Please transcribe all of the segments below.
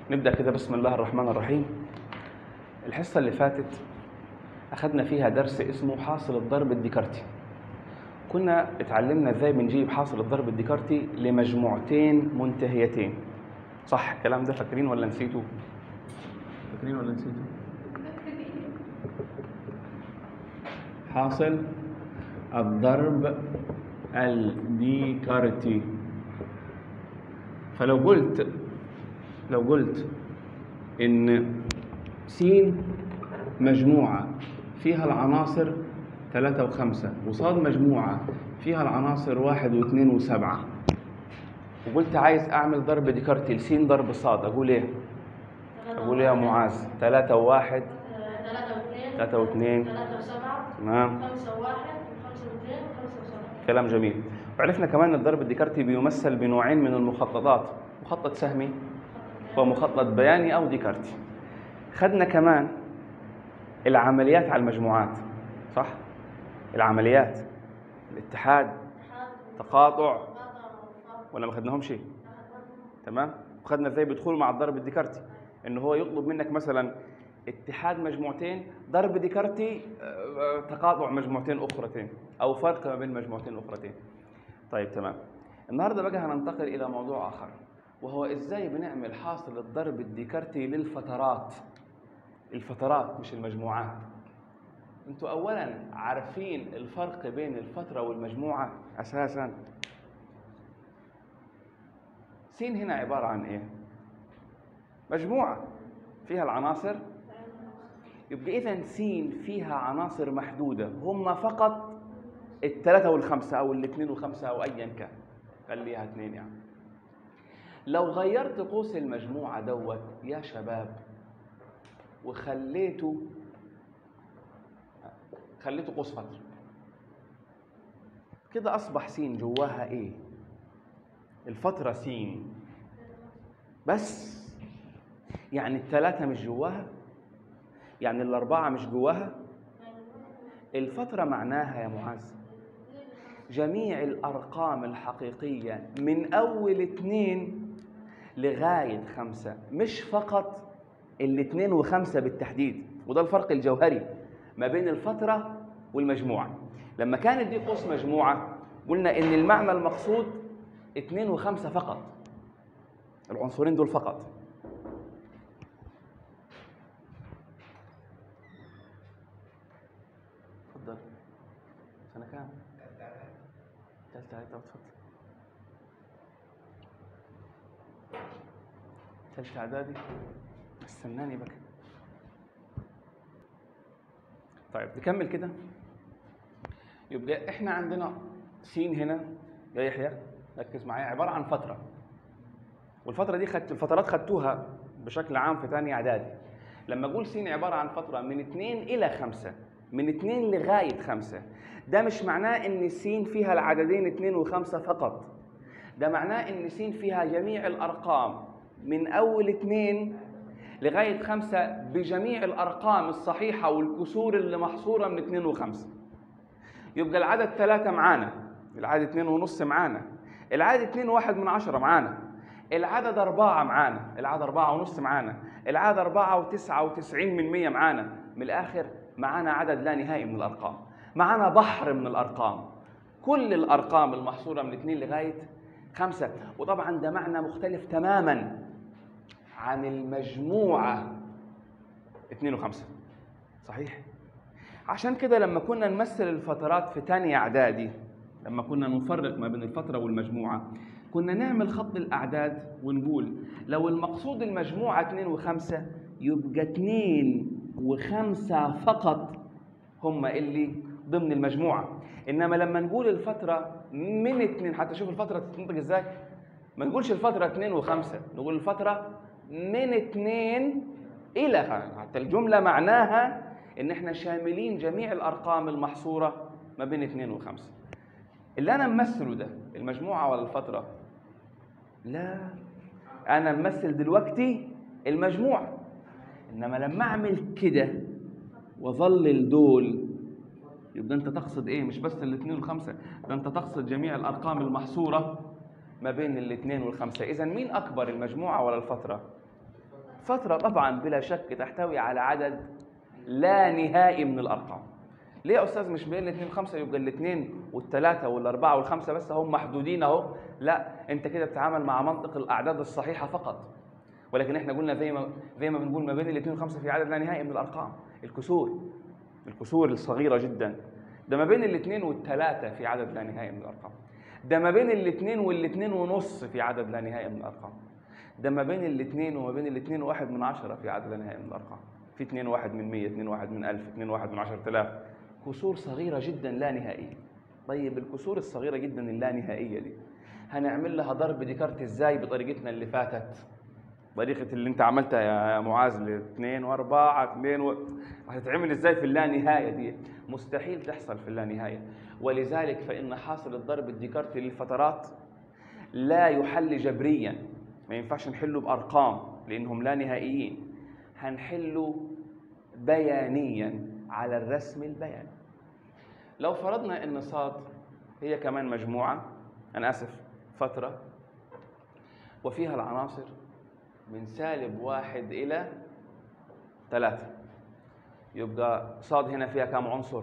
نبدأ كده بسم الله الرحمن الرحيم الحصة اللي فاتت أخذنا فيها درس اسمه حاصل الضرب الديكارتي كنا اتعلمنا ازاي بنجيب حاصل الضرب الديكارتي لمجموعتين منتهيتين صح الكلام ده فاكرين ولا نسيتوا فاكرين ولا نسيتوا حاصل الضرب الديكارتي فلو قلت لو قلت ان س مجموعة فيها العناصر ثلاثة وخمسة وصاد مجموعة فيها العناصر واحد واثنين وسبعة وقلت عايز أعمل ضرب ديكارتي لسين ضرب صاد أقول إيه؟ أقول إيه يا معاذ؟ ثلاثة وواحد ثلاثة واثنين ثلاثة واثنين ثلاثة وسبعة تمام خمسة وواحد وخمسة واثنين وخمسة وسبعة كلام جميل وعرفنا كمان ان الضرب الديكارتي بيمثل بنوعين من المخططات مخطط سهمي ومخطط بياني او ديكارتي خدنا كمان العمليات على المجموعات صح العمليات الاتحاد اتحاد تقاطع وقطع وفرق ولا ما خدناهمش تمام وخدنا ازاي بيدخلوا مع الضرب الديكارتي ان هو يطلب منك مثلا اتحاد مجموعتين ضرب ديكارتي آه، تقاطع مجموعتين اخرتين او فرق ما بين مجموعتين اخرتين طيب تمام النهارده بقى هننتقل الى موضوع اخر وهو ازاي بنعمل حاصل الضرب الديكارتي للفترات الفترات مش المجموعات انتوا اولا عارفين الفرق بين الفتره والمجموعه اساسا س هنا عبارة عن إيه؟ مجموعة فيها العناصر يبقى إذا س فيها عناصر محدودة هم فقط الثلاثة والخمسة أو الاثنين والخمسة أو أيا كان خليها اثنين يعني لو غيرت قوس المجموعة دوت يا شباب وخليته خليته قوس فترة كده أصبح س جواها إيه؟ الفترة س بس يعني الثلاثة مش جواها يعني الأربعة مش جواها الفترة معناها يا معاذ جميع الأرقام الحقيقية من أول اثنين لغاية خمسة مش فقط الاثنين وخمسة بالتحديد وده الفرق الجوهري ما بين الفترة والمجموعة لما كانت دي قوس مجموعة قلنا إن المعنى المقصود اثنين وخمسة فقط العنصرين دول فقط اتفضل سنة كام؟ تالتة عادي اتفضل تالتة إعدادي استناني بقى طيب نكمل كده يبقى احنا عندنا س هنا يا يحيى ركز معايا عباره عن فتره والفتره دي خدت الفترات خدتوها بشكل عام في ثاني اعدادي لما اقول س عباره عن فتره من 2 الى 5 من 2 لغايه 5 ده مش معناه ان س فيها العددين 2 و5 فقط ده معناه ان س فيها جميع الارقام من اول 2 لغايه 5 بجميع الارقام الصحيحه والكسور اللي محصوره من 2 و5 يبقى العدد ثلاثة معانا العدد اتنين ونص معانا العدد اتنين واحد من عشرة معانا العدد أربعة معانا العدد أربعة ونص معانا العدد أربعة وتسعة وتسعين من مية معانا من الآخر معانا عدد لا نهائي من الأرقام معانا بحر من الأرقام كل الأرقام المحصورة من اتنين لغاية خمسة وطبعا ده معنى مختلف تماما عن المجموعة اتنين وخمسة صحيح؟ عشان كده لما كنا نمثل الفترات في تانية إعدادي لما كنا نفرق ما بين الفترة والمجموعة كنا نعمل خط الأعداد ونقول لو المقصود المجموعة 2 وخمسة يبقى 2 وخمسة فقط هم اللي ضمن المجموعة إنما لما نقول الفترة من اتنين حتى شوف الفترة تتنطق إزاي ما نقولش الفترة اتنين وخمسة نقول الفترة من اتنين إلى خمسة حتى الجملة معناها إن إحنا شاملين جميع الأرقام المحصورة ما بين اتنين وخمسة اللي أنا ممثله ده المجموعة ولا الفترة؟ لا أنا ممثل دلوقتي المجموعة إنما لما أعمل كده وأظلل دول يبقى أنت تقصد إيه؟ مش بس الاثنين والخمسة ده أنت تقصد جميع الأرقام المحصورة ما بين الاثنين والخمسة إذا مين أكبر المجموعة ولا الفترة؟ فترة طبعا بلا شك تحتوي على عدد لا نهائي من الأرقام ليه يا أستاذ مش بين الاثنين وخمسة يبقى الاثنين والثلاثة والأربعة والخمسة بس هم محدودين أهو لا أنت كده بتتعامل مع منطق الأعداد الصحيحة فقط ولكن احنا قلنا زي ما زي ما بنقول ما بين الاثنين والخمسة في عدد لا نهائي من الأرقام الكسور الكسور الصغيرة جدا ده ما بين الاثنين والثلاثة في عدد لا نهائي من الأرقام ده ما بين الاثنين والاثنين ونص في عدد لا نهائي من الأرقام ده ما بين الاثنين وما بين الاثنين وواحد من عشرة في عدد لا نهائي من الأرقام في اثنين واحد من مية اثنين واحد من ألف اثنين واحد من عشرة آلاف كسور صغيرة جدا لا نهائية طيب الكسور الصغيرة جدا اللا نهائية دي هنعمل لها ضرب ديكارت ازاي بطريقتنا اللي فاتت طريقة اللي انت عملتها يا معاذ لاثنين واربعة اثنين و... هتتعمل ازاي في اللا نهاية دي مستحيل تحصل في اللا نهاية ولذلك فإن حاصل الضرب الديكارتي للفترات لا يحل جبريا ما ينفعش نحله بأرقام لأنهم لا نهائيين هنحله بيانيا على الرسم البياني لو فرضنا ان صاد هي كمان مجموعة أنا آسف فترة وفيها العناصر من سالب واحد إلى ثلاثة يبقى صاد هنا فيها كم عنصر؟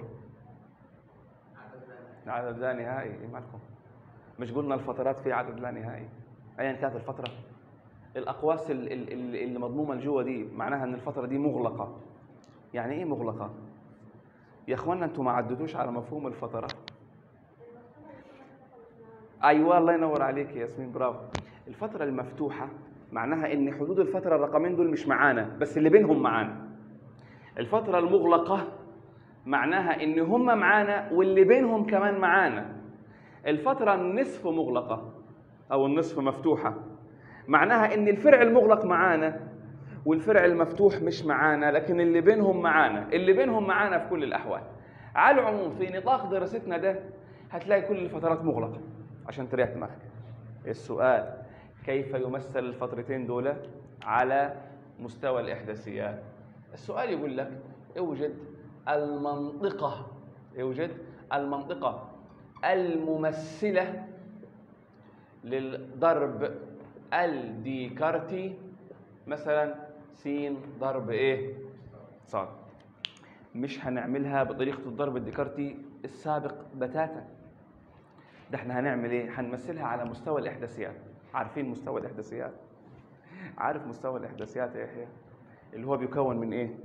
عدد لا نهائي إيه مالكم؟ مش قلنا الفترات في عدد لا نهائي أيا كانت الفترة الأقواس ال- ال- ال- اللي مضمومة لجوه دي معناها إن الفترة دي مغلقة يعني إيه مغلقة؟ يا إخوانا أنتم ما عدتوش على مفهوم الفترات ايوه الله ينور عليك يا ياسمين برافو الفتره المفتوحه معناها ان حدود الفتره الرقمين دول مش معانا بس اللي بينهم معانا الفتره المغلقه معناها ان هم معانا واللي بينهم كمان معانا الفتره النصف مغلقه او النصف مفتوحه معناها ان الفرع المغلق معانا والفرع المفتوح مش معانا لكن اللي بينهم معانا اللي بينهم معانا في كل الاحوال على العموم في نطاق دراستنا ده هتلاقي كل الفترات مغلقه عشان تريح دماغك السؤال كيف يمثل الفترتين دول على مستوى الإحداثيات السؤال يقول لك اوجد المنطقة اوجد المنطقة الممثلة للضرب الديكارتي مثلا س ضرب ايه صاد مش هنعملها بطريقة الضرب الديكارتي السابق بتاتا ده احنا هنعمل ايه؟ هنمثلها على مستوى الاحداثيات، عارفين مستوى الاحداثيات؟ عارف مستوى الاحداثيات يا يحيى؟ اللي هو بيكون من ايه؟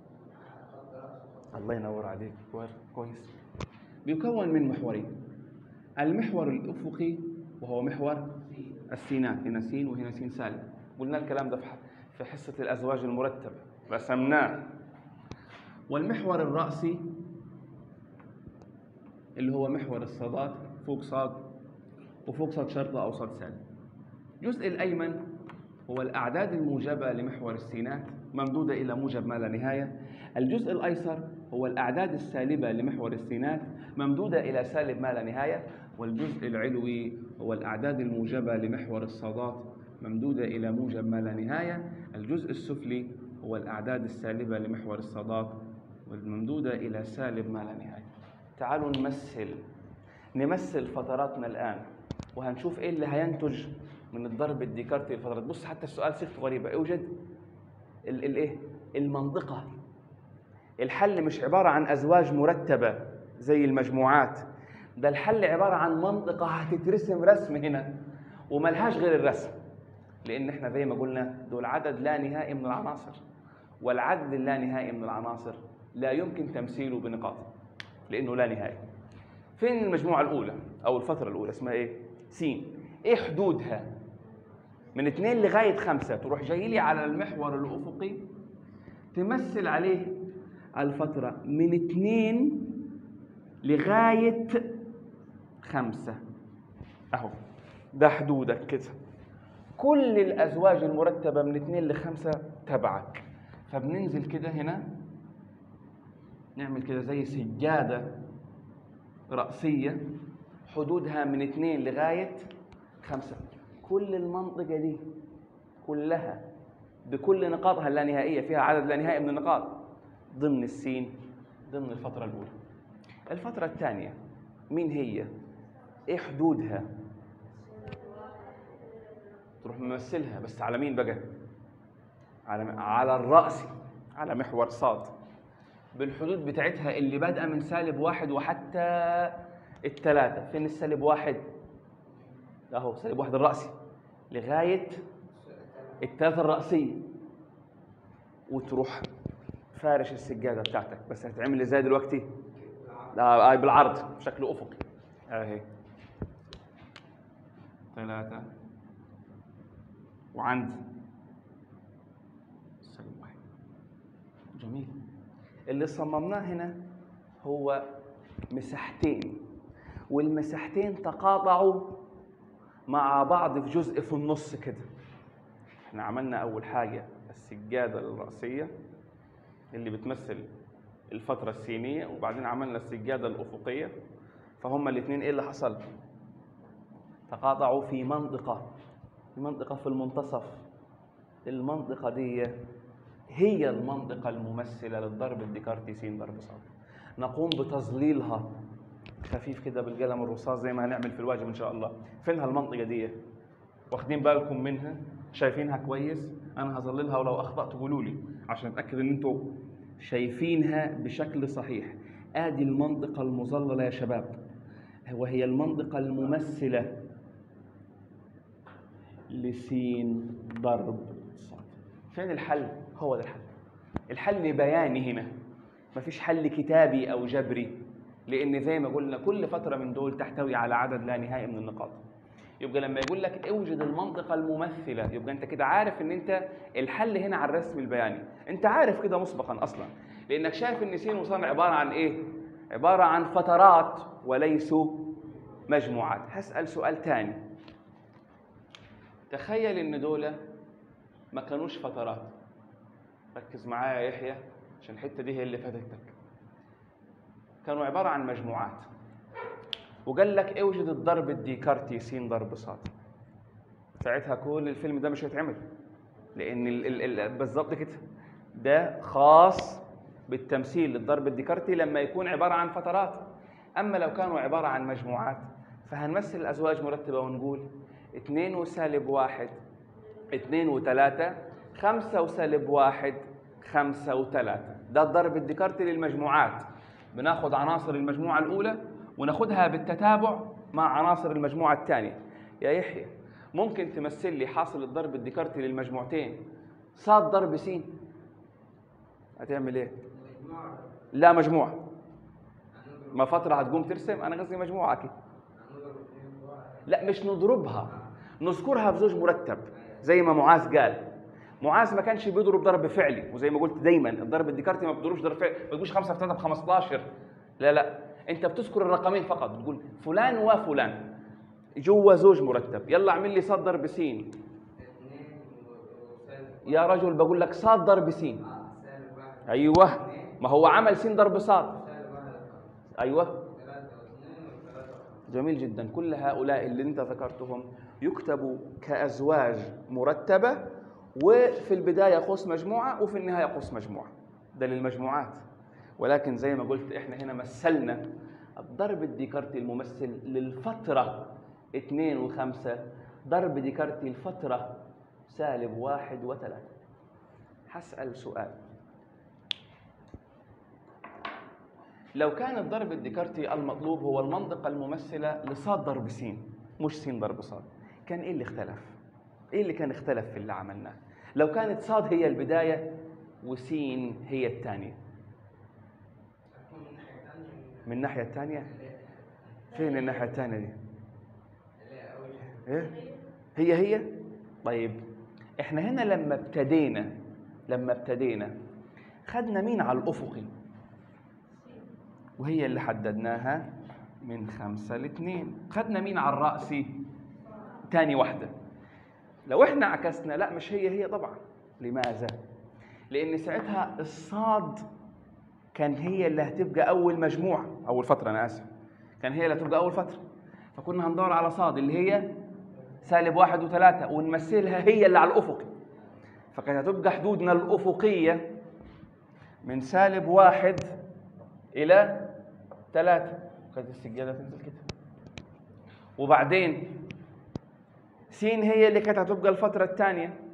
الله ينور عليك كويس بيكون من محورين المحور الافقي وهو محور السينات هنا سين وهنا سين سالب قلنا الكلام ده في ح- في حصه الازواج المرتبه رسمناه والمحور الراسي اللي هو محور الصادات فوق صاد وفوق صاد شرطة أو صاد سالب الجزء الأيمن هو الأعداد الموجبة لمحور السينات ممدودة إلى موجب ما لا نهاية الجزء الأيسر هو الأعداد السالبة لمحور السينات ممدودة إلى سالب ما لا نهاية والجزء العلوي هو الأعداد الموجبة لمحور الصادات ممدودة إلى موجب ما لا نهاية الجزء السفلي هو الأعداد السالبة لمحور الصادات والممدودة إلى سالب ما لا نهاية تعالوا نمثل نمثل فتراتنا الآن وهنشوف إيه اللي هينتج من الضرب الديكارتي للفترات بص حتى السؤال صيغته غريبة اوجد ال- الايه المنطقة الحل مش عبارة عن أزواج مرتبة زي المجموعات ده الحل عبارة عن منطقة هتترسم رسم هنا وملهاش غير الرسم لأن احنا زي ما قلنا دول عدد لا نهائي من العناصر والعدد اللا نهائي من العناصر لا يمكن تمثيله بنقاط لأنه لا نهائي فين المجموعة الأولى أو الفترة الأولى اسمها إيه؟ س إيه حدودها؟ من اثنين لغاية خمسة تروح جاي لي على المحور الأفقي تمثل عليه الفترة من اثنين لغاية خمسة أهو ده حدودك كده كل الأزواج المرتبة من اثنين لخمسة تبعك فبننزل كده هنا نعمل كده زي سجادة رأسية حدودها من اثنين لغاية خمسة كل المنطقة دي كلها بكل نقاطها اللانهائية فيها عدد لا نهائي من النقاط ضمن السين ضمن الفترة الأولى الفترة الثانية مين هي؟ إيه حدودها؟ تروح ممثلها بس على مين بقى؟ على على الرأس على محور صاد بالحدود بتاعتها اللي بادئه من سالب واحد وحتى الثلاثة فين السالب واحد؟ اهو سالب واحد الرأسي لغاية الثلاثة الرأسية وتروح فارش السجادة بتاعتك بس هتعمل ازاي دلوقتي؟ آه آه، بالعرض بشكل أفقي اهي ثلاثة وعند سالب واحد جميل اللي صممناه هنا هو مساحتين والمساحتين تقاطعوا مع بعض في جزء في النص كده احنا عملنا اول حاجه السجاده الراسيه اللي بتمثل الفتره السينيه وبعدين عملنا السجاده الافقيه فهم الاثنين ايه اللي حصل تقاطعوا في منطقه في منطقه في المنتصف المنطقه دي هي المنطقه الممثله للضرب الديكارتي س ضرب صاد نقوم بتظليلها خفيف كده بالقلم الرصاص زي ما هنعمل في الواجب ان شاء الله فين هالمنطقه دي واخدين بالكم منها شايفينها كويس انا هظللها ولو اخطات قولوا لي عشان اتاكد ان انتوا شايفينها بشكل صحيح ادي المنطقه المظلله يا شباب وهي المنطقه الممثله لسين ضرب صاد فين الحل هو ده الحل الحل بياني هنا مفيش حل كتابي او جبري لان زي ما قلنا كل فتره من دول تحتوي على عدد لا نهائي من النقاط يبقى لما يقول لك اوجد المنطقه الممثله يبقى انت كده عارف ان انت الحل هنا على الرسم البياني انت عارف كده مسبقا اصلا لانك شايف ان س وص عباره عن ايه عباره عن فترات وليسوا مجموعات هسال سؤال تاني تخيل ان دول ما كانوش فترات ركز معايا يا يحيى عشان الحته دي هي اللي فاتتك كانوا عباره عن مجموعات وقال لك اوجد الضرب الديكارتي س ضرب صاد ساعتها كل الفيلم ده مش هيتعمل لان ال ال ال بالظبط كده ده خاص بالتمثيل للضرب الديكارتي لما يكون عباره عن فترات اما لو كانوا عباره عن مجموعات فهنمثل الازواج مرتبه ونقول 2 وسالب واحد 2 وثلاثة خمسة وسالب واحد خمسة وثلاثة ده الضرب الديكارتي للمجموعات بناخد عناصر المجموعة الأولى وناخدها بالتتابع مع عناصر المجموعة الثانية يا يحيى ممكن تمثل لي حاصل الضرب الديكارتي للمجموعتين صاد ضرب س هتعمل ايه؟ لا مجموعة ما فترة هتقوم ترسم أنا قصدي مجموعة أكيد لا مش نضربها نذكرها بزوج مرتب زي ما معاذ قال معاذ ما كانش بيضرب ضرب فعلي وزي ما قلت دايما الضرب الديكارتي ما بتضربش ضرب فعلي ما تقولش 5 في 3 ب 15 لا لا انت بتذكر الرقمين فقط بتقول فلان وفلان جوا زوج مرتب يلا اعمل لي صاد ضرب س يا رجل بقول لك صاد ضرب س ايوه ما هو عمل س ضرب صاد ايوه جميل جدا كل هؤلاء اللي انت ذكرتهم يكتبوا كازواج مرتبه وفي البدايه قوس مجموعه وفي النهايه قوس مجموعه ده للمجموعات ولكن زي ما قلت احنا هنا مثلنا الضرب الديكارتي الممثل للفتره 2 و5 ضرب ديكارتي الفتره سالب واحد وثلاثة هسأل سؤال لو كان الضرب الديكارتي المطلوب هو المنطقة الممثلة لصاد ضرب س مش س ضرب صاد كان ايه اللي اختلف؟ ايه اللي كان اختلف في اللي عملناه؟ لو كانت صاد هي البداية وس هي الثانية من الناحية الثانية فين الناحية الثانية دي؟ ايه؟ هي هي؟ طيب احنا هنا لما ابتدينا لما ابتدينا خدنا مين على الأفقي؟ وهي اللي حددناها من خمسة لاثنين خدنا مين على الرأسي تاني واحدة لو احنا عكسنا لا مش هي هي طبعا لماذا لان ساعتها الصاد كان هي اللي هتبقى اول مجموعة اول فترة انا اسف كان هي اللي هتبقى اول فترة فكنا هندور على صاد اللي هي سالب واحد وثلاثة ونمثلها هي اللي على الأفق فكانت هتبقى حدودنا الأفقية من سالب واحد إلى ثلاثة كانت السجادة تنزل كده وبعدين س هي اللي كانت هتبقى الفترة الثانية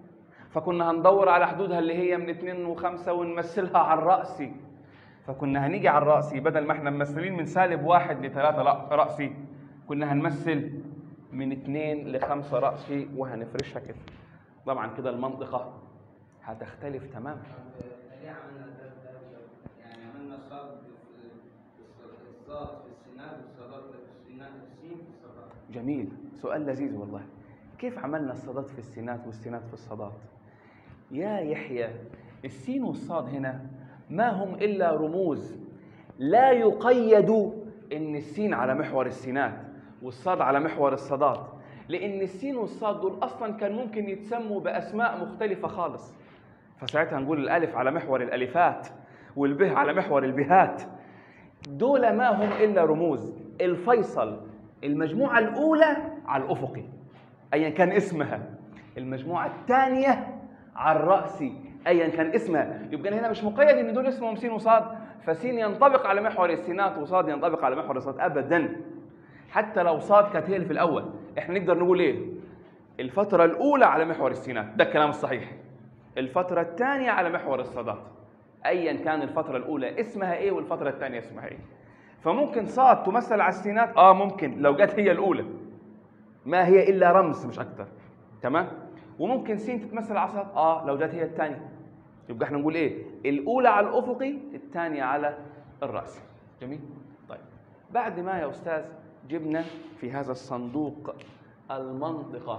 فكنا هندور على حدودها اللي هي من اتنين وخمسة ونمثلها على الرأسي فكنا هنيجي على الرأسي بدل ما احنا ممثلين من سالب واحد لثلاثة لا- رأسي كنا هنمثل من اتنين لخمسة رأسي وهنفرشها كده طبعا كده المنطقة هتختلف تماما ليه عملنا ده ده ده؟ يعني عملنا الصاد في في الصاد في السينات والصادات في السينات السين في الصادات جميل سؤال لذيذ والله كيف عملنا الصادات في السينات والسينات في الصادات يا يحيى السين والصاد هنا ما هم إلا رموز لا يقيد إن السين على محور السينات والصاد على محور الصادات لأن السين والصاد دول أصلا كان ممكن يتسموا بأسماء مختلفة خالص فساعتها نقول الألف على محور الألفات والبه على محور البهات دول ما هم الا رموز الفيصل المجموعه الاولى على الافقي ايا كان اسمها المجموعه الثانيه على الراسي ايا كان اسمها يبقى أنا هنا مش مقيد ان دول اسمهم سين وصاد فسين ينطبق على محور السينات وصاد ينطبق على محور الصاد ابدا حتى لو صاد كانت هي اللي في الاول احنا نقدر نقول ايه الفتره الاولى على محور السينات ده الكلام الصحيح الفتره الثانيه على محور الصادات ايا كان الفتره الاولى اسمها ايه والفتره الثانيه اسمها ايه فممكن صاد تمثل على السينات اه ممكن لو جت هي الاولى ما هي الا رمز مش اكثر تمام وممكن سين تتمثل على صاد اه لو جت هي الثانيه يبقى احنا نقول ايه الاولى على الافقي الثانيه على الراس جميل طيب بعد ما يا استاذ جبنا في هذا الصندوق المنطقه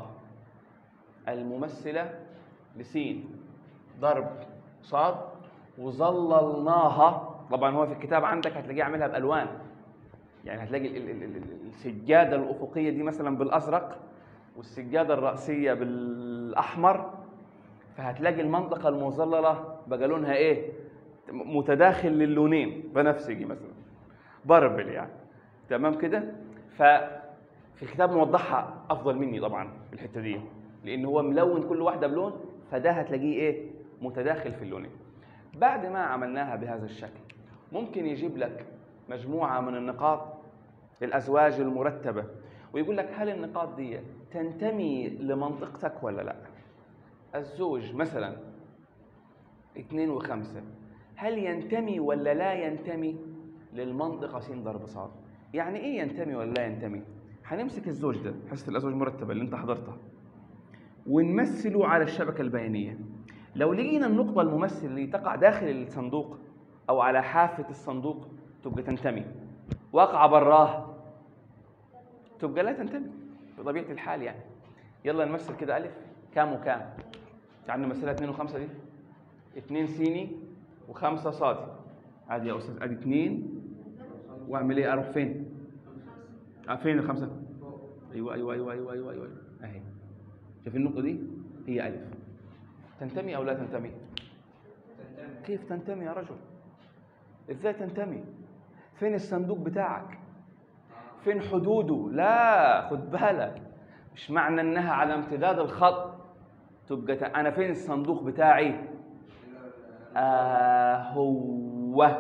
الممثله لسين ضرب صاد وظللناها طبعا هو في الكتاب عندك هتلاقيه عاملها بالوان يعني هتلاقي ال- ال- ال- ال- السجاده الافقيه دي مثلا بالازرق والسجاده الراسيه بالاحمر فهتلاقي المنطقه المظلله بقى لونها ايه م- متداخل للونين بنفسجي مثلا بربل يعني تمام كده ففي الكتاب موضحها افضل مني طبعا في الحته دي لان هو ملون كل واحده بلون فده هتلاقيه ايه متداخل في اللونين بعد ما عملناها بهذا الشكل ممكن يجيب لك مجموعه من النقاط الازواج المرتبه ويقول لك هل النقاط دي تنتمي لمنطقتك ولا لا الزوج مثلا اثنين وخمسة هل ينتمي ولا لا ينتمي للمنطقة س ضرب صاد يعني ايه ينتمي ولا لا ينتمي هنمسك الزوج ده حصة الأزواج المرتبة اللي انت حضرتها ونمثله على الشبكة البيانية لو لقينا النقطة الممثل اللي تقع داخل الصندوق أو على حافة الصندوق تبقى تنتمي واقعة براه تبقى لا تنتمي بطبيعة الحال يعني يلا نمثل كده ألف كام وكام تعال نمثلها اثنين وخمسة دي اثنين سيني وخمسة صادي عادي يا أستاذ ادي اثنين واعمل ايه اروح فين؟ آه فين الخمسة؟ ايوه ايوه ايوه ايوه ايوه ايوه اهي شايف النقطة دي؟ هي ألف تنتمي أو لا تنتمي؟ تنتمي كيف تنتمي يا رجل؟ ازاي تنتمي؟ فين الصندوق بتاعك؟ فين حدوده؟ لا خد بالك مش معنى انها على امتداد الخط تبقى ت- انا فين الصندوق بتاعي؟ آه هو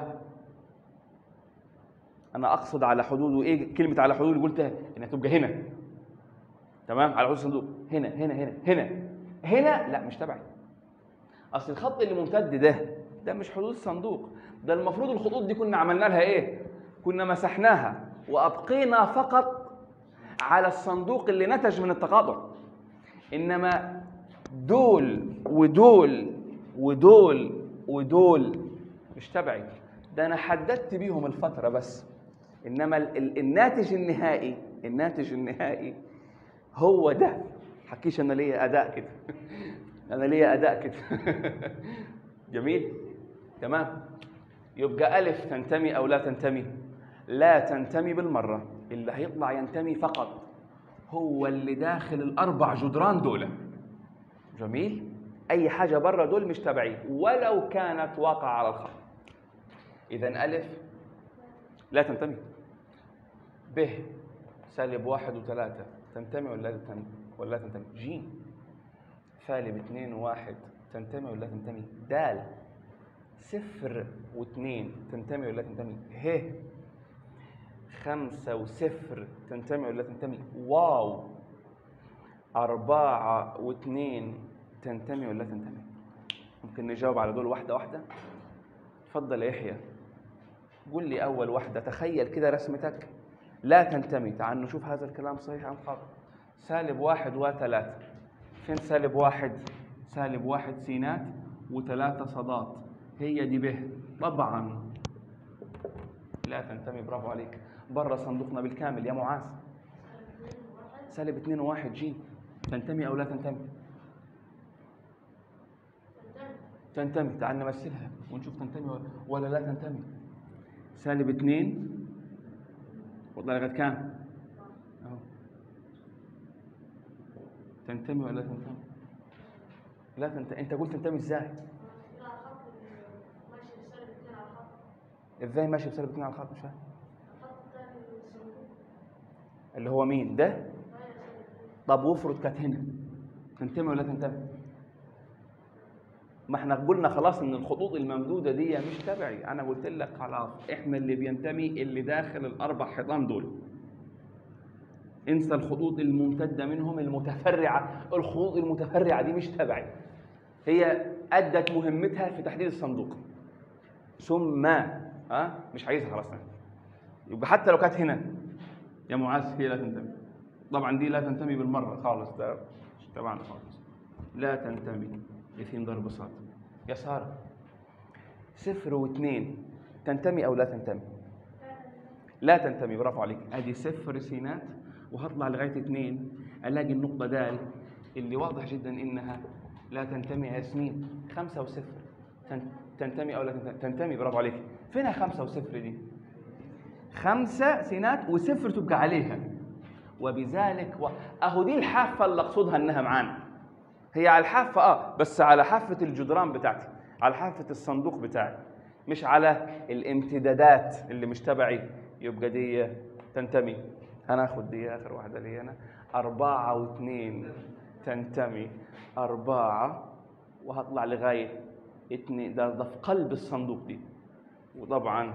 انا اقصد على حدوده ايه كلمه على حدوده اللي قلتها انها تبقى هنا تمام على حدود الصندوق هنا هنا هنا هنا هنا لا مش تبعي اصل الخط اللي ممتد ده ده مش حدود الصندوق ده المفروض الخطوط دي كنا عملنا لها ايه كنا مسحناها وابقينا فقط على الصندوق اللي نتج من التقاطع انما دول ودول ودول ودول مش تبعي ده انا حددت بيهم الفتره بس انما ال- ال- الناتج النهائي الناتج النهائي هو ده حكيش انا ليا اداء كده انا ليا اداء كده جميل تمام يبقى الف تنتمي او لا تنتمي لا تنتمي بالمره اللي هيطلع ينتمي فقط هو اللي داخل الاربع جدران دول جميل اي حاجه بره دول مش تبعي ولو كانت واقعه على الخط اذا الف لا تنتمي ب سالب واحد وثلاثة تنتمي ولا لا تنتمي ولا لا تنتمي جيم سالب اثنين وواحد تنتمي ولا لا تنتمي دال صفر واثنين تنتمي ولا لا تنتمي ه خمسة وصفر تنتمي ولا لا تنتمي واو أربعة واثنين تنتمي ولا لا تنتمي ممكن نجاوب على دول واحده واحده اتفضل يا يحيى قول لي اول واحده تخيل كده رسمتك لا تنتمي تعال نشوف هذا الكلام صحيح ام خاطئ سالب واحد وثلاثة فين سالب واحد سالب واحد سينات وثلاثة صادات هي دي به طبعا لا تنتمي برافو عليك بره صندوقنا بالكامل يا معاذ سالب اثنين وواحد جي تنتمي او لا تنتمي تنتمي تعال نمثلها ونشوف تنتمي ولا لا تنتمي سالب اثنين وطلع لغايه كام؟ اهو تنتمي ولا لا تنتمي؟ لا تنتمي انت قلت تنتمي ازاي؟ لا خط ماشي سالب اتنين على الخط ازاي ماشي بسالب اثنين على الخط مش فاهم الخط التاني الصندوق اللي هو مين ده؟ هي سالب اتنين طب وافرض كانت هنا تنتمي ولا تنتمي؟ ما احنا قلنا خلاص ان الخطوط الممدوده دي مش تبعي انا قلت لك خلاص احنا اللي بينتمي اللي داخل الاربع حيطان دول انسى الخطوط الممتده منهم المتفرعه الخطوط المتفرعه دي مش تبعي هي ادت مهمتها في تحديد الصندوق ثم ها مش عايزها خلاص يبقى حتى لو كانت هنا يا معاذ هي لا تنتمي طبعا دي لا تنتمي بالمره خالص ده مش تبعنا خالص لا تنتمي اثنين ضرب صاد يسار صفر واثنين تنتمي او لا تنتمي لا تنتمي برافو عليك ادي صفر سينات وهطلع لغايه اثنين الاقي النقطه دال اللي واضح جدا انها لا تنتمي يا ياسمين خمسه وصفر تن- تنتمي او لا تنتمي تنتمي برافو عليك فينها خمسه وصفر دي خمسه سينات وصفر تبقى عليها وبذلك و... اهو دي الحافه اللي اقصدها انها معانا هي على الحافه اه بس على حافه الجدران بتاعتي على حافه الصندوق بتاعي مش على الامتدادات اللي مش تبعي يبقى دي تنتمي هناخد دي اخر واحده لي انا أربعة واثنين تنتمي أربعة وهطلع لغاية اتنين ده, ده في قلب الصندوق دي وطبعا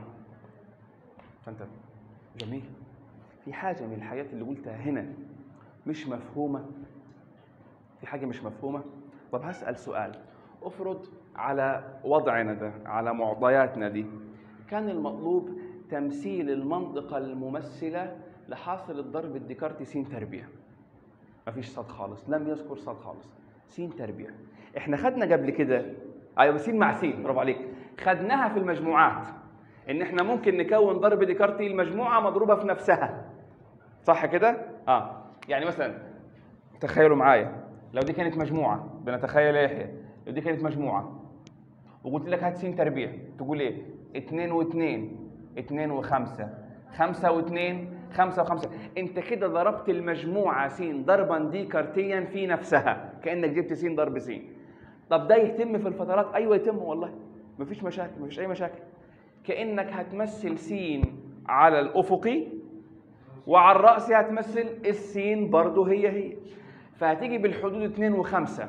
تنتمي جميل في حاجة من الحاجات اللي قلتها هنا مش مفهومة في حاجة مش مفهومة طب هسأل سؤال افرض على وضعنا ده على معطياتنا دي كان المطلوب تمثيل المنطقة الممثلة لحاصل الضرب الديكارتي س تربيع مفيش صاد خالص لم يذكر صاد خالص س تربيع احنا خدنا قبل كده ايوه س مع س برافو عليك خدناها في المجموعات ان احنا ممكن نكون ضرب ديكارتي المجموعة مضروبة في نفسها صح كده اه يعني مثلا تخيلوا معايا لو دي كانت مجموعة بنتخيل يا يحيى لو دي كانت مجموعة وقلت لك هات س تربيع تقول ايه؟ 2 و2 2 و5 5 و2 5 و5 انت كده ضربت المجموعة س ضربا ديكارتيا في نفسها كأنك جبت س ضرب س طب ده يتم في الفترات ايوه يتم والله مفيش مشاكل مفيش اي مشاكل كأنك هتمثل س على الأفقي وعلى الرأس هتمثل السين برضه هي هي فهتيجي بالحدود 2 و5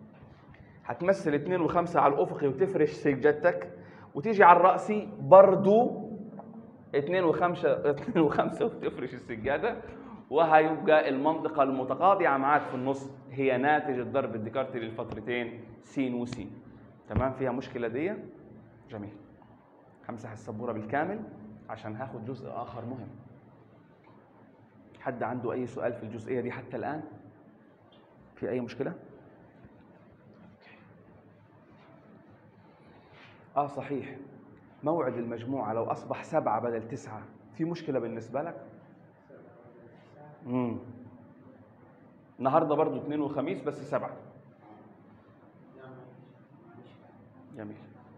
هتمثل 2 و5 على الأفقي وتفرش سجادتك وتيجي على الرأسي برضه 2 و5 2 و5 وتفرش السجادة وهيبقى المنطقة المتقاطعة معاك في النص هي ناتج الضرب الديكارتي للفترتين س وس تمام فيها مشكلة دي جميل همسح السبورة بالكامل عشان هاخد جزء آخر مهم حد عنده أي سؤال في الجزئية دي حتى الآن؟ في أي مشكلة؟ آه صحيح موعد المجموعة لو أصبح سبعة بدل تسعة في مشكلة بالنسبة لك؟ امم النهارده برضو اثنين وخميس بس سبعة جميل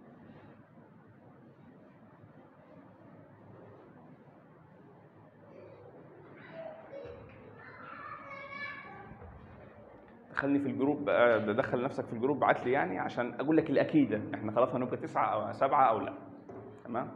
دخلني في الجروب بقى دخل نفسك في الجروب بعت لي يعني عشان اقول لك الاكيده احنا خلاص هنبقى تسعه او سبعه او لا تمام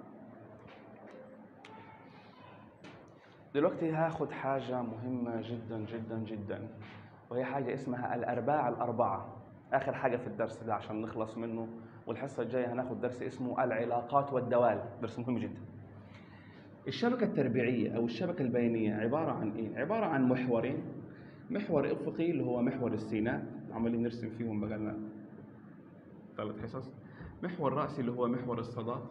دلوقتي هاخد حاجه مهمه جدا جدا جدا وهي حاجه اسمها الارباع الاربعه اخر حاجه في الدرس ده عشان نخلص منه والحصه الجايه هناخد درس اسمه العلاقات والدوال درس مهم جدا الشبكه التربيعيه او الشبكه البيانيه عباره عن ايه عباره عن محورين محور افقي اللي هو محور السينات عمالين نرسم فيهم بقالنا ثلاث حصص محور رأسي اللي هو محور الصادات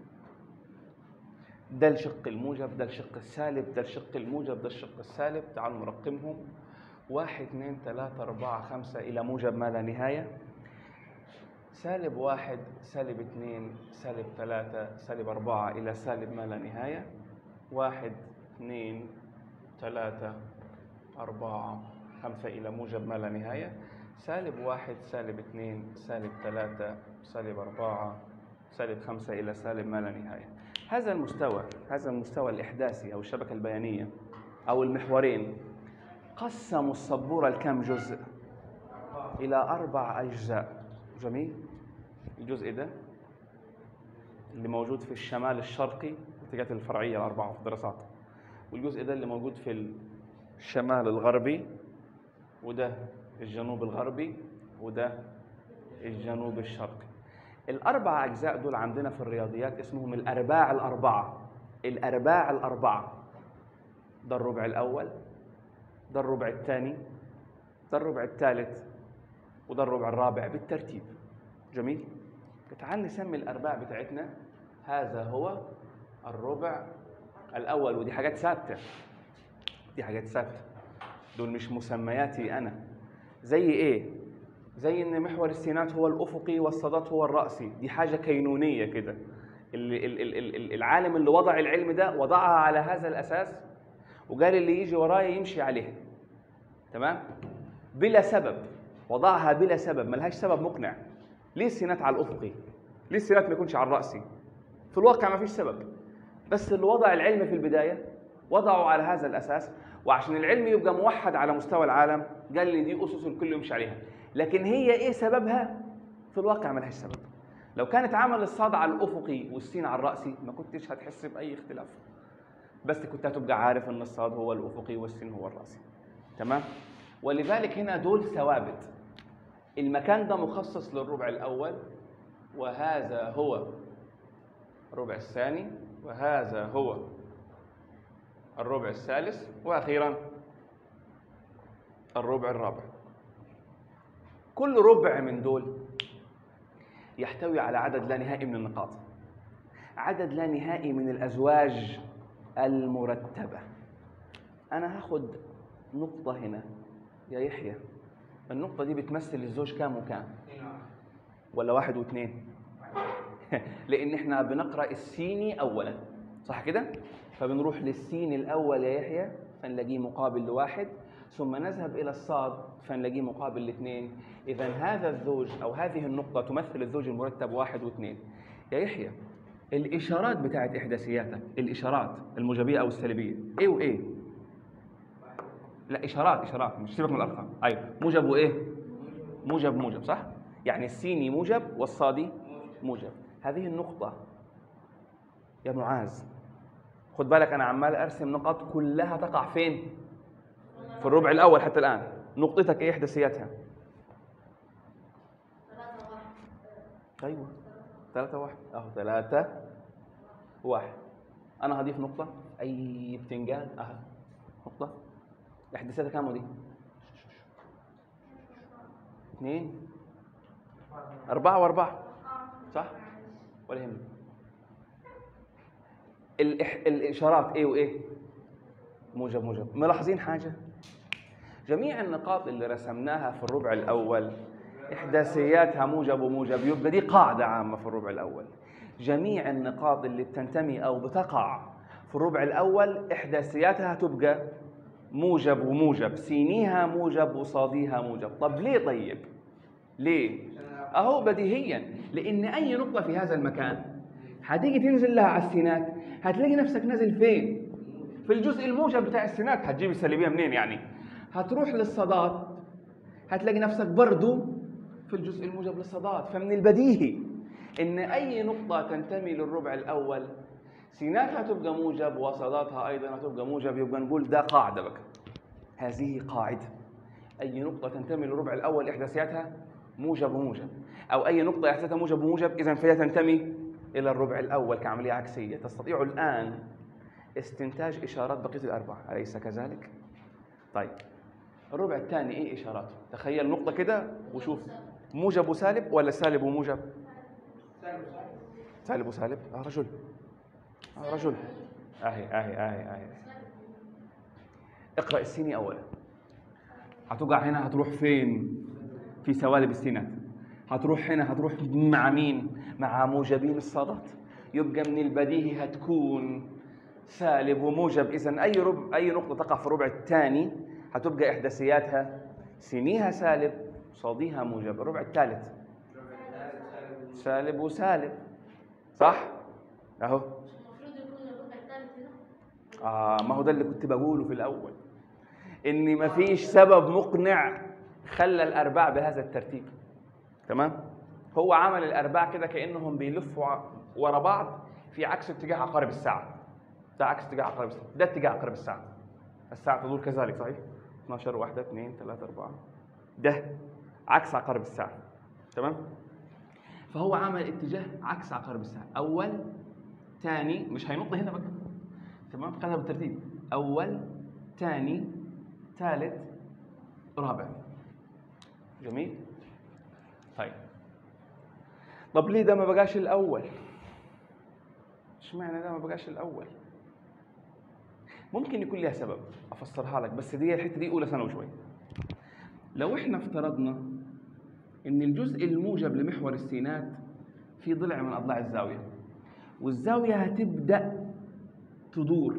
ده الشق الموجب ده الشق السالب ده الشق الموجب ده الشق السالب تعالوا نرقمهم واحد اثنين ثلاثة أربعة خمسة إلى موجب ما لا نهاية سالب واحد سالب اثنين سالب ثلاثة سالب أربعة إلى سالب ما لا نهاية واحد اثنين ثلاثة أربعة خمسة إلى موجب ما لا نهاية سالب واحد سالب اثنين سالب ثلاثة سالب أربعة سالب خمسة إلى سالب ما لا نهاية هذا المستوى هذا المستوى الإحداثي أو الشبكة البيانية أو المحورين قسموا السبورة لكم جزء إلى أربع أجزاء جميل الجزء ده اللي موجود في الشمال الشرقي الاتجاهات الفرعية الأربعة في الدراسات والجزء ده اللي موجود في الشمال الغربي وده الجنوب الغربي وده الجنوب الشرقي الأربع أجزاء دول عندنا في الرياضيات اسمهم الأرباع الأربعة الأرباع الأربعة ده الربع الأول ده الربع الثاني ده الربع الثالث وده الربع الرابع بالترتيب جميل تعال نسمي الأرباع بتاعتنا هذا هو الربع الأول ودي حاجات ثابتة دي حاجات ثابتة دول مش مسمياتي أنا زي إيه؟ زي إن محور السينات هو الأفقي والصادات هو الرأسي دي حاجة كينونية كده اللي ال- ال- ال- ال- العالم اللي وضع العلم ده وضعها على هذا الأساس وقال اللي يجي ورايا يمشي عليها تمام؟ بلا سبب وضعها بلا سبب ملهاش سبب مقنع ليه السينات على الأفقي؟ ليه السينات ما يكونش على الرأسي؟ في الواقع ما فيش سبب بس اللي وضع العلم في البداية وضعه على هذا الأساس وعشان العلم يبقى موحد على مستوى العالم قال لي دي أسس الكل يمشي عليها لكن هي إيه سببها؟ في الواقع ما لهاش سبب لو كانت عمل الصاد على الأفقي والسين على الرأسي ما كنتش هتحس بأي اختلاف بس كنت هتبقى عارف ان الصاد هو الافقي والسين هو الراسي تمام ولذلك هنا دول ثوابت المكان ده مخصص للربع الاول وهذا هو الربع الثاني وهذا هو الربع الثالث واخيرا الربع الرابع كل ربع من دول يحتوي على عدد لا نهائي من النقاط عدد لا نهائي من الازواج المرتبه انا هاخد نقطه هنا يا يحيى النقطه دي بتمثل الزوج كام وكام ولا واحد واثنين لان احنا بنقرا السيني اولا صح كده فبنروح للسين الاول يا يحيى فنلاقيه مقابل لواحد ثم نذهب الى الصاد فنلاقيه مقابل لاثنين اذا هذا الزوج او هذه النقطه تمثل الزوج المرتب واحد واثنين يا يحيى الاشارات بتاعت احداثياتك الاشارات الموجبيه او السلبيه ايه وايه لا اشارات اشارات مش سيبك من الارقام ايوه موجب وايه موجب موجب صح يعني السيني موجب والصادي موجب هذه النقطه يا معاذ خد بالك انا عمال ارسم نقاط كلها تقع فين في الربع الاول حتى الان نقطتك ايه احداثياتها ثلاثة واحد ايوه ثلاثة واحد اهو ثلاثة واحد انا هضيف نقطة اي بتنجان اهو نقطة احداثياتها كام ودي؟ اثنين أربعة وأربعة صح؟ ولا يهمك الإح... الإشارات إيه وإيه؟ موجب موجب ملاحظين حاجة؟ جميع النقاط اللي رسمناها في الربع الأول إحداثياتها موجب وموجب يبقى دي قاعدة عامة في الربع الأول جميع النقاط اللي بتنتمي أو بتقع في الربع الأول إحداثياتها تبقى موجب وموجب سينيها موجب وصاديها موجب طب ليه طيب؟ ليه؟ أهو بديهيا لأن أي نقطة في هذا المكان هتيجي تنزل لها على السينات هتلاقي نفسك نازل فين؟ في الجزء الموجب بتاع السينات هتجيب السلبية منين يعني؟ هتروح للصادات هتلاقي نفسك برضو في الجزء الموجب للصادات فمن البديهي ان اي نقطه تنتمي للربع الاول سيناتها تبقى موجب وصاداتها ايضا تبقى موجب يبقى نقول ده قاعده بقى هذه قاعده اي نقطه تنتمي للربع الاول احداثياتها موجب وموجب او اي نقطه احداثياتها موجب وموجب اذا فهي تنتمي الى الربع الاول كعمليه عكسيه تستطيع الان استنتاج اشارات بقيه الاربعه اليس كذلك طيب الربع الثاني ايه اشاراته تخيل نقطه كده وشوف موجب وسالب ولا سالب وموجب سالب وسالب آه رجل آه رجل اهي اهي اهي اهي اقرا السيني اولا هتوقع هنا هتروح فين في سوالب السينات هتروح هنا هتروح مع مين مع موجبين الصادات يبقى من البديهي هتكون سالب وموجب اذا اي ربع اي نقطه تقع في الربع الثاني هتبقى احداثياتها سينيها سالب صاديها موجب الربع الثالث سالب وسالب صح اهو مش المفروض يكون الربع الثالث هنا آه ما هو ده اللي كنت بقوله في الأول إن مفيش سبب مقنع خلى الأرباع بهذا الترتيب تمام هو عمل الأرباع كده كأنهم بيلفوا ع- ورا بعض في عكس اتجاه عقارب الساعة ده عكس اتجاه عقارب الساعة ده اتجاه عقارب الساعة الساعة تدور كذلك صحيح 12 واحدة 2 3 4 ده عكس عقارب الساعة تمام فهو عمل اتجاه عكس عقارب الساعة أول ثاني مش هينط هنا بقى تمام خدها بالترتيب اول ثاني ثالث رابع جميل طيب طب ليه ده ما بقاش الاول اشمعنى ده ما بقاش الاول ممكن يكون لها سبب افسرها لك بس دي الحته دي اولى ثانوي شويه لو احنا افترضنا ان الجزء الموجب لمحور السينات في ضلع من اضلاع الزاويه والزاويه هتبدا تدور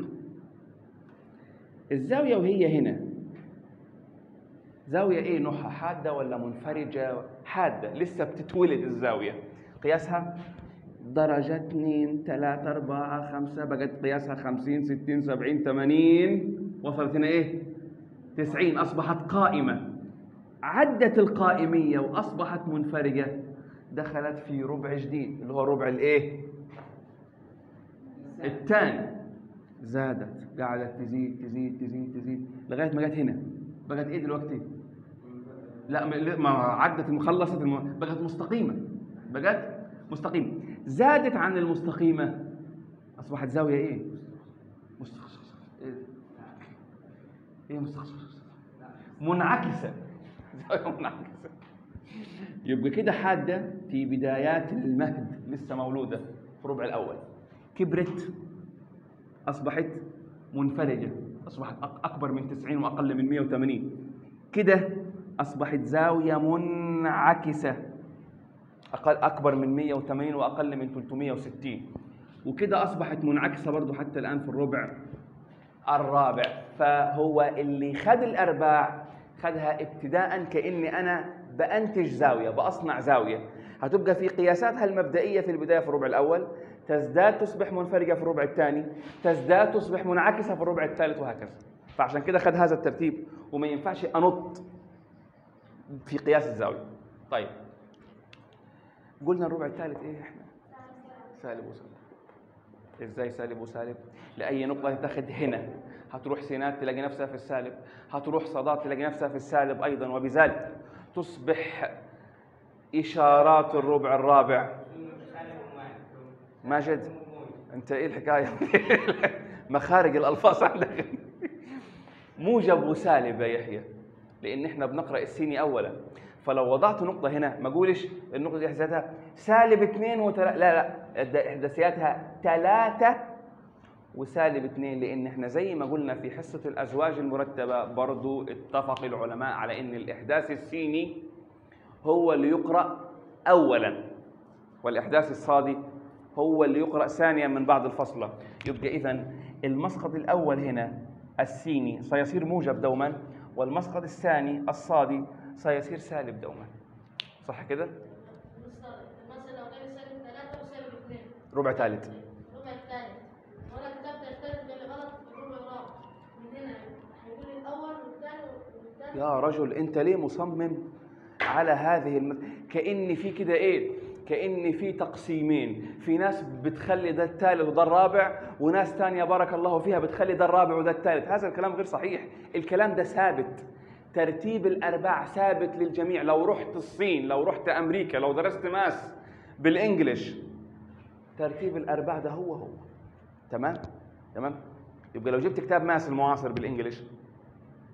الزاوية وهي هنا زاوية ايه نوعها حادة ولا منفرجة حادة لسه بتتولد الزاوية قياسها درجة 2 3 4 5 بقت قياسها 50 60 70 80 وصلت هنا ايه 90 أصبحت قائمة عدت القائمية وأصبحت منفرجة دخلت في ربع جديد اللي هو ربع الايه الثاني زادت قعدت تزيد تزيد تزيد تزيد لغايه ما جت هنا بقت ايه دلوقتي؟ لا ما- ما عدت خلصت الم... بقت مستقيمه بقت مستقيمه زادت عن المستقيمه اصبحت زاويه ايه؟ مستخ... ايه ايه مستخ... منعكسه زاويه منعكسه يبقى كده حاده في بدايات المهد لسه مولوده في الربع الاول كبرت اصبحت منفرجه اصبحت أك- اكبر من 90 واقل من 180 كده اصبحت زاويه منعكسه اقل اكبر من 180 واقل من 360 وكده اصبحت منعكسه برضه حتى الان في الربع الرابع فهو اللي خد الارباع خدها ابتداء كاني انا بانتج زاويه باصنع زاويه هتبقى في قياساتها المبدئيه في البدايه في الربع الاول تزداد تصبح منفرجه في الربع الثاني تزداد تصبح منعكسه في الربع الثالث وهكذا فعشان كده خد هذا الترتيب وما ينفعش انط في قياس الزاويه طيب قلنا الربع الثالث ايه احنا سالب وسالب ازاي سالب وسالب لاي نقطه تاخد هنا هتروح سينات تلاقي نفسها في السالب هتروح صادات تلاقي نفسها في السالب ايضا وبذلك تصبح اشارات الربع الرابع ماجد انت ايه الحكايه مخارج الالفاظ عندك موجب وسالب يا يحيى لان احنا بنقرا السيني اولا فلو وضعت نقطه هنا ما اقولش النقطه دي احداثياتها سالب اثنين وثلاثة لا لا احداثياتها ثلاثة وسالب اثنين لان احنا زي ما قلنا في حصه الازواج المرتبه برضو اتفق العلماء على ان الاحداث السيني هو اللي يقرا اولا والاحداث الصادي هو اللي يقرا ثانيا من بعد الفصله يبقى اذا المسقط الاول هنا السيني سيصير موجب دوما والمسقط الثاني الصادي سيصير سالب دوما صح كده مثلا لو كان سالب ثلاثة وسالب اثنين ربع ثالث الربع الثالث وانا كتبت الثالث اللي غلط في الربع الرابع من هنا هيقول الاول والثاني والثالث يا رجل انت ليه مصمم على هذه الم... كأن في كده ايه كأن في تقسيمين في ناس بتخلي ده الثالث وده الرابع وناس تانية بارك الله فيها بتخلي ده الرابع وده الثالث هذا الكلام غير صحيح الكلام ده ثابت ترتيب الأرباع ثابت للجميع لو رحت الصين لو رحت أمريكا لو درست ماس بالإنجليش ترتيب الأرباع ده هو هو تمام تمام يبقى لو جبت كتاب ماس المعاصر بالإنجليش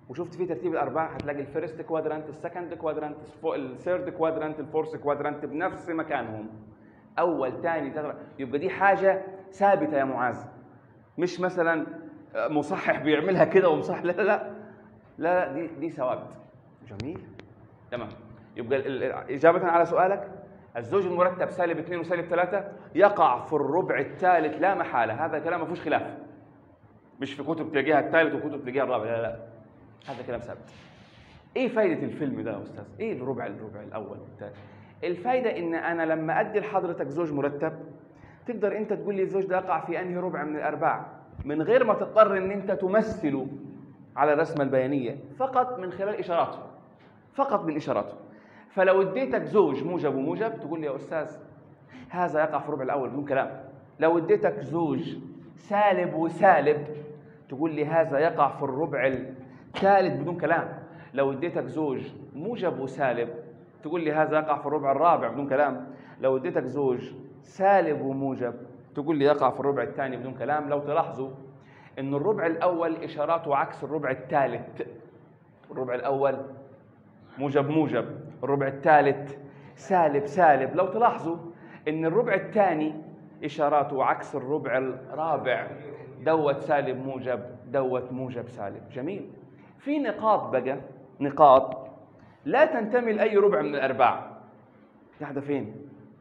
وشفت فيه ترتيب الارباع هتلاقي الفيرست كوادرانت السكند كوادرانت الثيرد كوادرانت الفورث كوادرانت بنفس مكانهم اول ثاني ثالث يبقى دي حاجه ثابته يا معاذ مش مثلا مصحح بيعملها كده ومصحح لا لا لا لا دي دي ثوابت جميل تمام يبقى ال- ال- اجابه على سؤالك الزوج المرتب سالب اثنين وسالب ثلاثة يقع في الربع الثالث لا محالة هذا كلام ما فيهوش خلاف مش في كتب تلاقيها الثالث وكتب تلاقيها الرابع لا لا هذا كلام ثابت ايه فايدة الفيلم ده يا استاذ؟ ايه الربع الربع الاول والثالث؟ الفايدة ان انا لما ادي لحضرتك زوج مرتب تقدر انت تقول لي الزوج ده يقع في انهي ربع من الارباع من غير ما تضطر ان انت تمثله على الرسمة البيانية فقط من خلال اشاراته فقط من اشاراته فلو اديتك زوج موجب وموجب تقول لي يا استاذ هذا يقع في الربع الاول بدون كلام لو اديتك زوج سالب وسالب تقول لي هذا يقع في الربع الثالث بدون كلام لو اديتك زوج موجب وسالب تقول لي هذا يقع في الربع الرابع بدون كلام لو اديتك زوج سالب وموجب تقول لي يقع في الربع الثاني بدون كلام لو تلاحظوا ان الربع الاول اشاراته عكس الربع الثالث الربع الاول موجب موجب الربع الثالث سالب سالب لو تلاحظوا ان الربع الثاني اشاراته عكس الربع الرابع دوت سالب موجب دوت موجب سالب جميل في نقاط بقى نقاط لا تنتمي لاي ربع من الارباع قاعده فين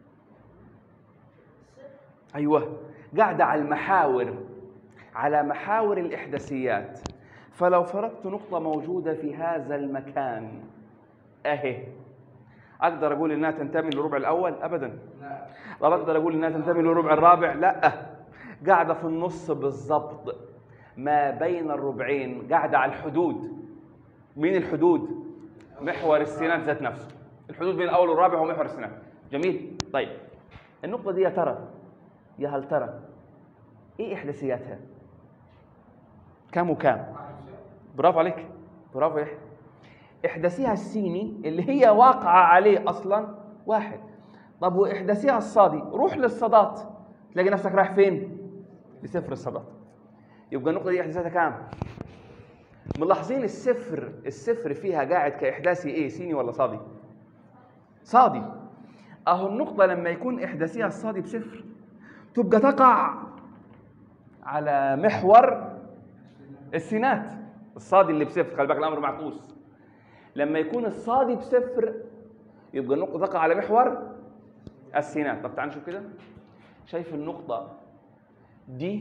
ايوه قاعده على المحاور على محاور الاحداثيات فلو فرضت نقطه موجوده في هذا المكان اهي اقدر اقول انها تنتمي للربع الاول ابدا لا طب اقدر اقول انها تنتمي للربع الرابع لا قاعده في النص بالضبط ما بين الربعين قاعده على الحدود مين الحدود محور السينات ذات نفسه الحدود بين الاول والرابع هو محور السينات جميل طيب النقطه دي يا ترى يا هل ترى ايه احداثياتها كم وكم برافو عليك برافو يا يحيى احداثيها السيني اللي هي واقعه عليه اصلا واحد طب واحداثيها الصادي روح للصادات تلاقي نفسك رايح فين لصفر الصادات يبقى النقطه دي احداثيتها كام ملاحظين الصفر الصفر فيها قاعد كاحداثي ايه سيني ولا صادي صادي اهو النقطه لما يكون احداثيها الصادي بصفر تبقى تقع على محور السينات الصادي اللي بصفر خلي بالك الامر معكوس لما يكون الصادي بصفر يبقى النقطه تقع على محور السينات طب تعال نشوف كده شايف النقطه دي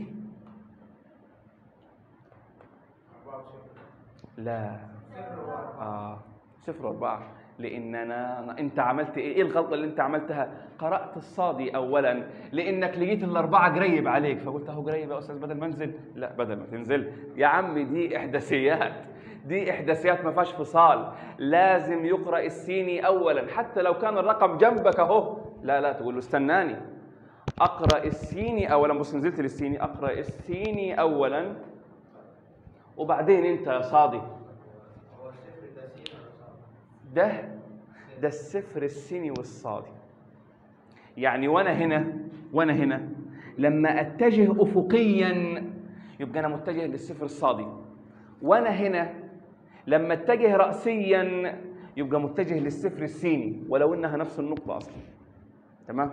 لا اه صفر واربعة لان انا أنا- انت عملت ايه ايه الغلطه اللي انت عملتها قرات الصادي اولا لانك لقيت الاربعه قريب عليك فقلت اهو قريب يا استاذ بدل ما انزل لا بدل ما تنزل يا عمي دي احداثيات دي احداثيات ما فيهاش فصال لازم يقرا السيني اولا حتى لو كان الرقم جنبك اهو لا لا تقول له استناني اقرا السيني اولا بص نزلت للسيني اقرا السيني اولا وبعدين انت يا صادي هو الصفر ده سين ولا صاد؟ ده ده الصفر السيني والصادي يعني وانا هنا وانا هنا لما اتجه افقيا يبقى انا متجه للصفر الصادي وانا هنا لما اتجه راسيا يبقى متجه للصفر السيني ولو انها نفس النقطه اصلا تمام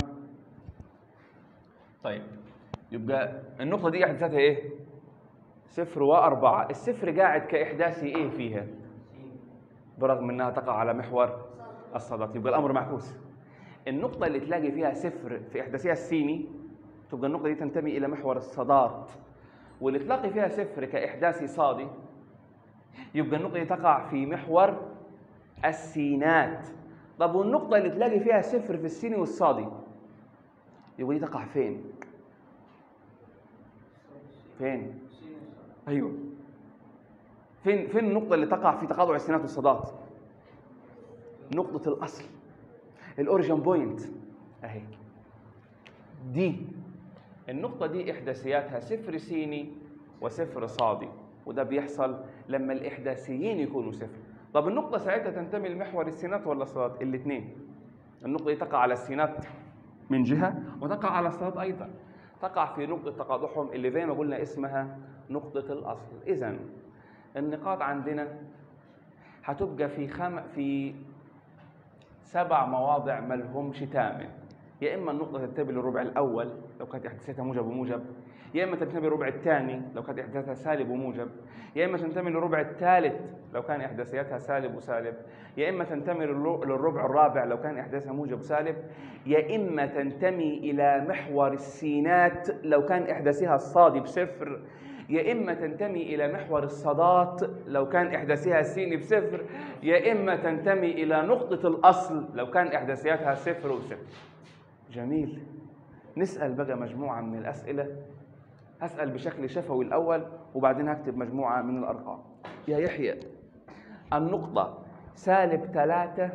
طيب يبقى النقطه دي احداثاتها ايه صفر وأربعة الصفر قاعد كإحداثي إيه فيها برغم انها تقع على محور الصادات يبقى الامر معكوس النقطة اللي تلاقي فيها صفر في احداثها السيني تبقى النقطة دي تنتمي إلى محور الصادات واللي تلاقي فيها صفر كإحداثي صادي يبقى النقطة دي تقع في محور السينات طب والنقطة اللي تلاقي فيها صفر في السيني والصادي يبقى دي تقع فين؟ فين؟ سين وصاد. ايوه فين فين النقطة اللي تقع في تقاطع السينات والصادات؟ نقطة الأصل الأوريجن بوينت أهي دي النقطة دي إحداثياتها صفر سيني وصفر صادي وده بيحصل لما الإحداثيين يكونوا صفر طب النقطة ساعتها تنتمي لمحور السينات ولا الصادات؟ الاثنين النقطة دي تقع على السينات من جهة وتقع على الصادات أيضا تقع في نقطة تقاطعهم اللي زي ما قلنا اسمها نقطة الأصل إذا النقاط عندنا هتبقى في خم في سبع مواضع ملهمش تامن يا اما النقطه تنتمي للربع الاول لو كانت احداثيتها موجب وموجب يا اما تنتمي للربع الثاني لو كانت احداثيتها سالب وموجب يا اما تنتمي للربع الثالث لو كان احداثيتها سالب وسالب يا اما تنتمي للر- للربع الرابع لو كان احداثها موجب وسالب يا اما تنتمي الى محور السينات لو كان احداثها الصادي بصفر يا اما تنتمي الى محور الصادات لو كان احداثها سين بصفر يا اما تنتمي الى نقطه الاصل لو كان احداثياتها صفر وصفر جميل نسال بقى مجموعه من الاسئله هسال بشكل شفوي الاول وبعدين هكتب مجموعه من الارقام يا يحيى النقطه سالب ثلاثة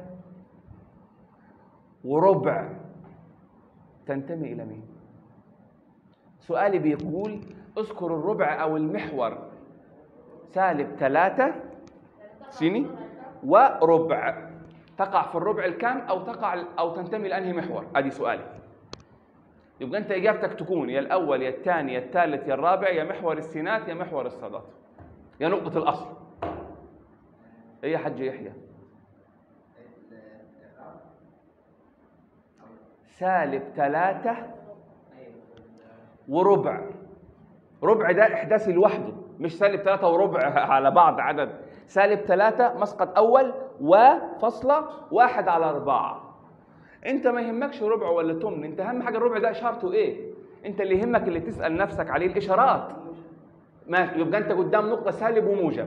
وربع تنتمي إلى مين؟ سؤالي بيقول اذكر الربع أو المحور سالب ثلاثة سيني وربع تقع في الربع الكام أو تقع أو تنتمي لأنهي محور؟ أدي سؤالي يبقى أنت إجابتك تكون يا الأول يا الثاني يا الثالث يا الرابع يا محور السينات يا محور الصادات يا نقطة الأصل إيه يا حج يحيى؟ سالب ثلاثة وربع ربع ده إحداثي لوحده مش سالب ثلاثة وربع على بعض عدد سالب ثلاثة مسقط أول وفصلة واحد على أربعة أنت ما يهمكش ربع ولا تمن أنت أهم حاجة الربع ده إشارته إيه أنت اللي يهمك اللي تسأل نفسك عليه الإشارات ما يبقى أنت قدام نقطة سالب وموجب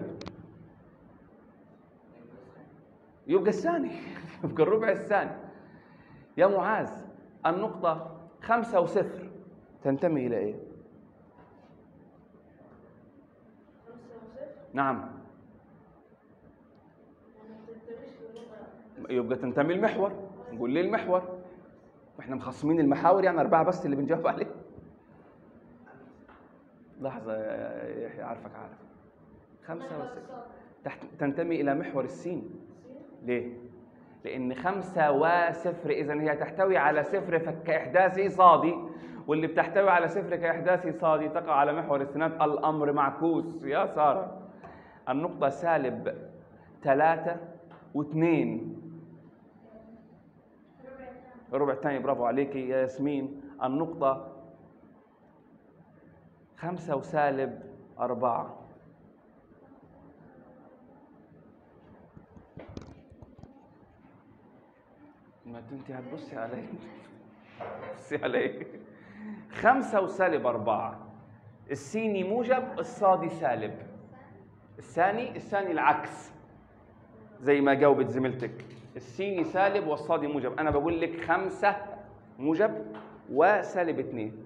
يبقى الثاني يبقى الربع الثاني يا معاذ النقطة خمسة وصفر تنتمي إلى إيه؟ خمسة وصفر نعم يعني ما تنتميش للنقطة يبقى تنتمي المحور نقول ليه المحور احنا مخصمين المحاور يعني أربعة بس اللي بنجاوب عليه لحظة يا يحيى عارفك عارف خمسة وصفر تحت تنتمي إلى محور السين ليه؟ لأن خمسة وصفر إذا هي تحتوي على صفر ف- كإحداثي صادي واللي بتحتوي على صفر كإحداثي صادي تقع على محور السينات الأمر معكوس يا سارة النقطة سالب ثلاثة واثنين الربع الثاني برافو عليكي يا ياسمين النقطة خمسة وسالب أربعة ما انت هتبصي علي بصي علي خمسة وسالب أربعة السيني موجب الصادي سالب الثاني الثاني العكس زي ما جاوبت زميلتك السيني سالب والصادي موجب أنا بقول لك خمسة موجب وسالب اثنين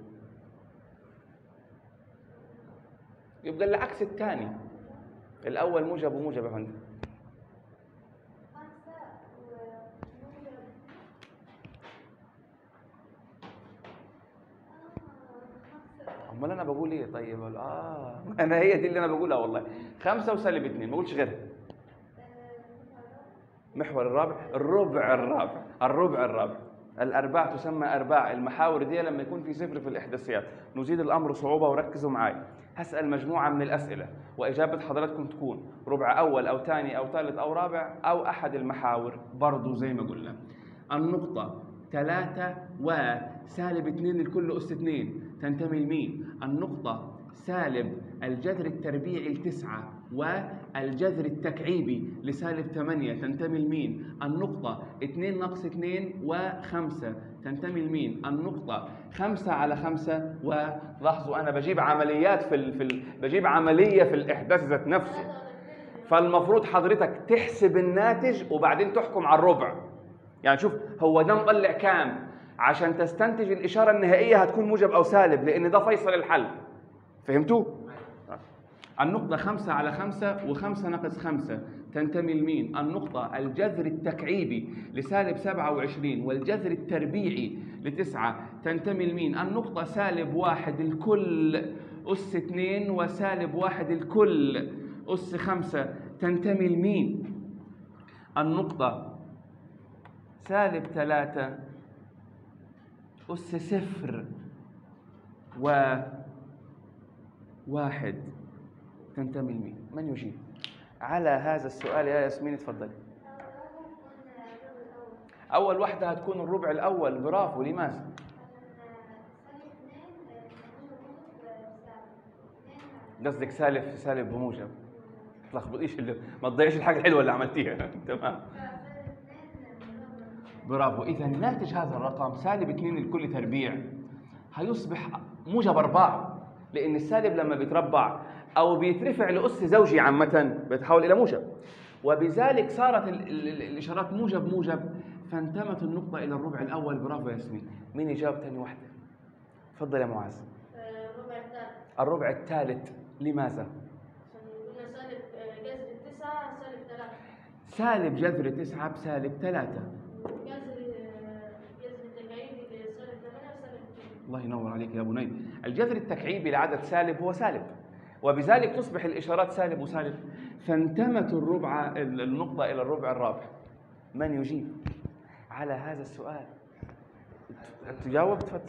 يبقى العكس الثاني الأول موجب وموجب يا فندم امال انا بقول ايه طيب اه انا هي دي اللي انا بقولها والله خمسة وسالب اثنين ما بقولش غيرها محور الرابع الربع الرابع الربع الرابع الارباع تسمى ارباع المحاور دي لما يكون في صفر في الاحداثيات نزيد الامر صعوبه وركزوا معي هسال مجموعه من الاسئله واجابه حضراتكم تكون ربع اول او ثاني او ثالث او رابع او احد المحاور برضو زي ما قلنا النقطه ثلاثة وسالب اثنين الكل أس اثنين تنتمي لمين؟ النقطة سالب الجذر التربيعي لتسعة والجذر التكعيبي لسالب ثمانية تنتمي لمين؟ النقطة اثنين ناقص اثنين وخمسة تنتمي لمين؟ النقطة خمسة على خمسة ولاحظوا أنا بجيب عمليات في ال... في ال... بجيب عملية في الإحداث ذات نفسه فالمفروض حضرتك تحسب الناتج وبعدين تحكم على الربع يعني شوف هو ده مطلع كام عشان تستنتج الإشارة النهائية هتكون موجب أو سالب لأن ده فيصل الحل فهمتوا؟ النقطة خمسة على خمسة وخمسة ناقص خمسة تنتمي لمين؟ النقطة الجذر التكعيبي لسالب سبعة وعشرين والجذر التربيعي لتسعة تنتمي لمين؟ النقطة سالب واحد الكل أس اثنين وسالب واحد الكل أس خمسة تنتمي لمين؟ النقطة سالب ثلاثة أس صفر و واحد تنتمي لمين؟ من يجيب؟ على هذا السؤال يا ياسمين اتفضلي اول واحده هتكون الربع الاول برافو لماذا قصدك سالب في سالب بموجب ما تلخبطيش اللي ما تضيعيش الحاجه الحلوه اللي عملتيها تمام برافو اذا ناتج هذا الرقم سالب 2 لكل تربيع هيصبح موجب 4 لان السالب لما بيتربع او بيترفع لاس زوجي عامه بيتحول الى موجب وبذلك صارت ال- ال- ال- الاشارات موجب موجب فانتمت النقطه الى الربع الاول برافو يا ياسمين مين يجاوب ثاني واحده تفضل يا معاذ الربع الثالث الربع الثالث لماذا عشان قلنا سالب آه، جذر التسعة سالب ثلاثة سالب جذر 9 بسالب 3 جذر آه، جذر التجاعيد لسالب ثمانية وسالب اثنين الله ينور عليك يا بني الجذر التكعيبي لعدد سالب هو سالب وبذلك تصبح الإشارات سالب وسالب فانتمت الربع النقطة إلى الربع الرابع من يجيب على هذا السؤال تجاوب تفضل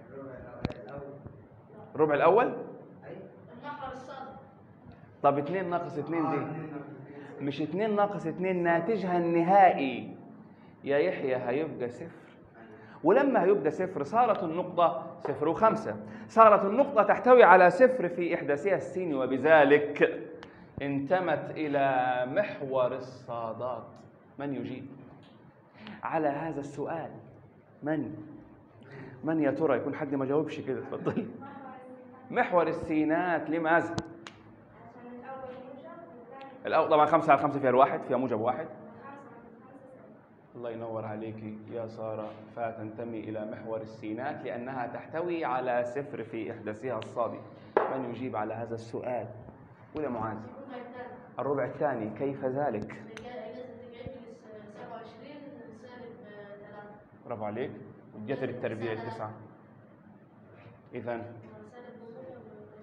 الربع الأول المحور الصادق طب 2 ناقص 2 دي مش 2 ناقص 2 ناتجها النهائي يا يحيى هيبقى صفر ولما هيبقى صفر صارت النقطة صفر وخمسة صارت النقطة تحتوي على صفر في إحداثها السين وبذلك انتمت إلى محور الصادات من يجيب على هذا السؤال من من يا ترى يكون حد ما جاوبش كده اتفضل محور السينات لماذا عشان الأول موجب والثاني الأول طبعا خمسة على خمسة فيها الواحد فيها موجب واحد خمسة على خمسة الله ينور عليك يا سارة فتنتمي إلى محور السينات لأنها تحتوي على صفر في إحداثها الصادي من يجيب على هذا السؤال قول يا معاذ الربع الثالث الربع الثاني كيف ذلك جذر التجاعيد سبعة وعشرين سالب آه، ثلاثة برافو عليك الجذر التربيعي التسعة إذا سالب موجب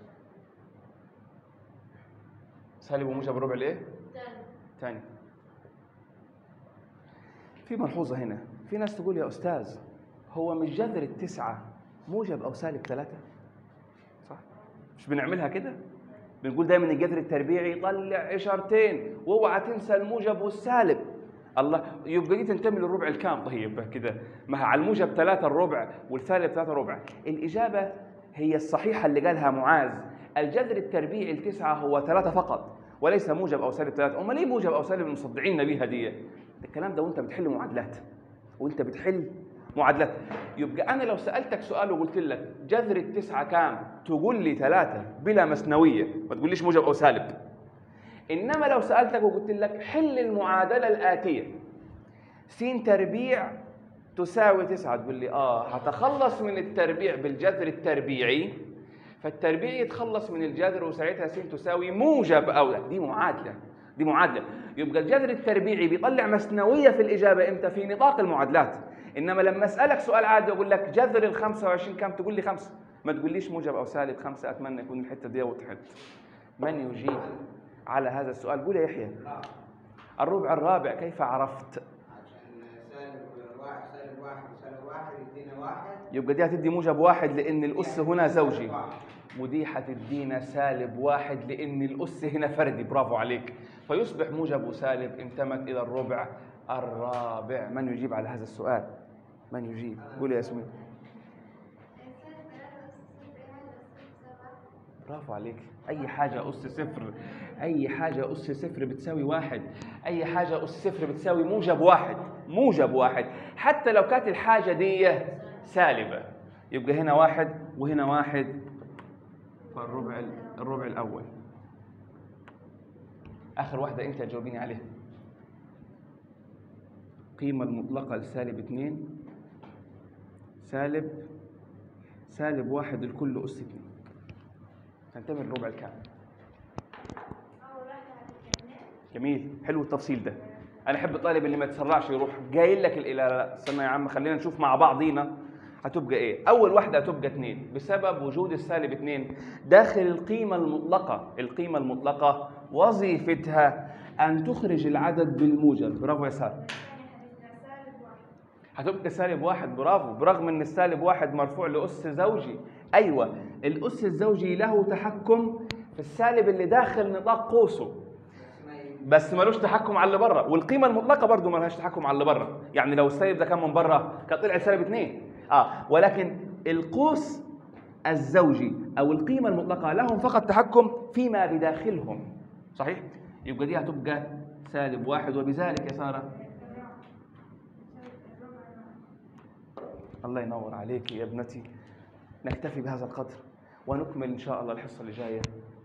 سالب وموجب الربع الإيه؟ الثاني ثاني في ملحوظة هنا في ناس تقول يا أستاذ هو مش جذر التسعة موجب أو سالب ثلاثة صح؟ مش بنعملها كده؟ بنقول دايما الجذر التربيعي يطلع إشارتين واوعى تنسى الموجب والسالب الله يبقى دي تنتمي للربع الكام طيب كده ما هي على الموجب ثلاثة الربع والسالب ثلاثة الربع الإجابة هي الصحيحة اللي قالها معاذ الجذر التربيعي التسعة هو ثلاثة فقط وليس موجب أو سالب ثلاثة أمال ليه موجب أو سالب مصدعين بيها دي الكلام ده وأنت بتحل معادلات وأنت بتحل معادلات يبقى أنا لو سألتك سؤال وقلت لك جذر التسعة كام تقول لي ثلاثة بلا مسنوية ما تقوليش موجب أو سالب انما لو سالتك وقلت لك حل المعادله الاتيه س تربيع تساوي تسعة تقول لي اه هتخلص من التربيع بالجذر التربيعي فالتربيع يتخلص من الجذر وساعتها س تساوي موجب او دي معادله دي معادله يبقى الجذر التربيعي بيطلع مسنويه في الاجابه امتى في نطاق المعادلات انما لما اسالك سؤال عادي اقول لك جذر ال 25 كم تقول لي خمسه ما تقوليش موجب او سالب خمسه اتمنى يكون الحته دي وضحت من يجيب على هذا السؤال قول يا يحيى لا الربع الرابع كيف عرفت عشان سالب واحد سالب واحد وسالب واحد يدينا واحد يبقى دي هتدي موجب واحد لان الاس يعني هنا سالب زوجي واحد. ودي هتدينا سالب واحد لان الاس هنا فردي برافو عليك فيصبح موجب وسالب انتمت الى الربع الرابع من يجيب على هذا السؤال من يجيب قول يا ياسمين برافو عليك اي حاجه اس صفر اي حاجه اس صفر بتساوي واحد اي حاجه اس صفر بتساوي موجب واحد موجب واحد حتى لو كانت الحاجه دي سالبه يبقى هنا واحد وهنا واحد فالربع الربع الاول اخر واحده انت تجاوبيني عليها القيمه المطلقه لسالب 2 سالب سالب واحد لكل اس 2 تنتمي للربع الكامل أول واحدة هتبقى جميل حلو التفصيل ده انا احب الطالب اللي ما يتسرعش يروح جاي لك ال- لا لا استنى يا عم خلينا نشوف مع بعضينا هتبقى ايه اول واحده هتبقى اثنين بسبب وجود السالب اثنين داخل القيمه المطلقه القيمه المطلقه وظيفتها ان تخرج العدد بالموجب برافو يا ساره هتبقى سالب واحد برافو برغم ان السالب واحد مرفوع لاس زوجي ايوه الاس الزوجي له تحكم في السالب اللي داخل نطاق قوسه بس ما بس ملوش تحكم على اللي بره والقيمه المطلقه برضو ما لهاش تحكم على اللي بره يعني لو السالب ده كان من بره كان طلع سالب 2 اه ولكن القوس الزوجي او القيمه المطلقه لهم فقط تحكم فيما بداخلهم صحيح يبقى دي هتبقى سالب واحد وبذلك يا ساره الله ينور عليك يا ابنتي نكتفي بهذا القدر ونكمل ان شاء الله الحصه اللي جايه